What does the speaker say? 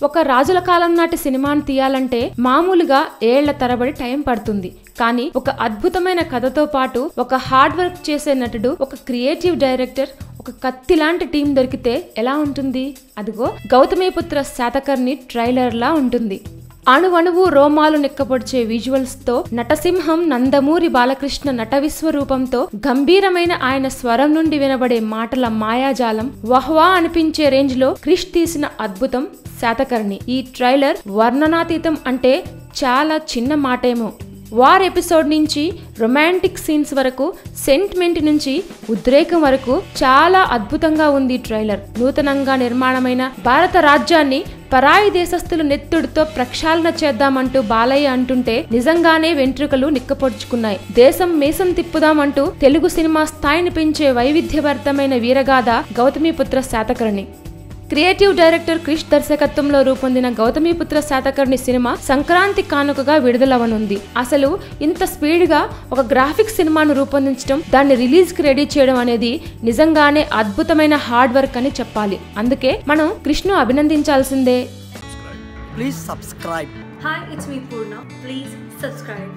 ఒక రాజుల కాలం నాటి సినిమాను తీయాలంటే మామూలుగా ఏళ్ల తరబడి టైం పడుతుంది కానీ ఒక అద్భుతమైన కథతో పాటు ఒక హార్డ్ వర్క్ చేసే నటుడు ఒక క్రియేటివ్ డైరెక్టర్ ఒక కత్తి లాంటి టీం దొరికితే ఎలా ఉంటుంది అదిగో గౌతమిపుత్ర శాతకర్ణి ట్రైలర్ లా ఉంటుంది అణువణువు రోమాలు నిక్కపొడిచే విజువల్స్ తో నటసింహం నందమూరి బాలకృష్ణ నట విశ్వరూపంతో గంభీరమైన ఆయన స్వరం నుండి వినబడే మాటల మాయాజాలం వహ్వా అనిపించే రేంజ్ లో క్రిష్ తీసిన అద్భుతం శాతకర్ణి ఈ ట్రైలర్ వర్ణనాతీతం అంటే చాలా చిన్న మాటేమో వార్ ఎపిసోడ్ నుంచి రొమాంటిక్ సీన్స్ వరకు సెంటిమెంట్ నుంచి ఉద్రేకం వరకు చాలా అద్భుతంగా ఉంది ఈ ట్రైలర్ నూతనంగా నిర్మాణమైన భారత రాజ్యాన్ని పరాయి దేశస్థులు నెత్తుడితో ప్రక్షాళన చేద్దామంటూ బాలయ్య అంటుంటే నిజంగానే వెంట్రుకలు నిక్కపొడుచుకున్నాయి దేశం మేసం తిప్పుదామంటూ తెలుగు సినిమా స్థాయిని పెంచే వైవిధ్యభరితమైన వీరగాథ గౌతమిపుత్ర శాతకర్ణి క్రియేటివ్ డైరెక్టర్ క్రిష్ దర్శకత్వంలో రూపొందిన గౌతమిపుత్ర శాతకర్ణి సినిమా సంక్రాంతి కానుకగా విడుదలవనుంది అసలు ఇంత స్పీడ్ గా ఒక గ్రాఫిక్స్ సినిమాను రూపొందించడం దాన్ని రిలీజ్ కి రెడీ చేయడం అనేది నిజంగానే అద్భుతమైన హార్డ్ వర్క్ అని చెప్పాలి అందుకే మనం క్రిష్ను అభినందించాల్సిందే Please subscribe. Hi, it's me Purna. Please subscribe.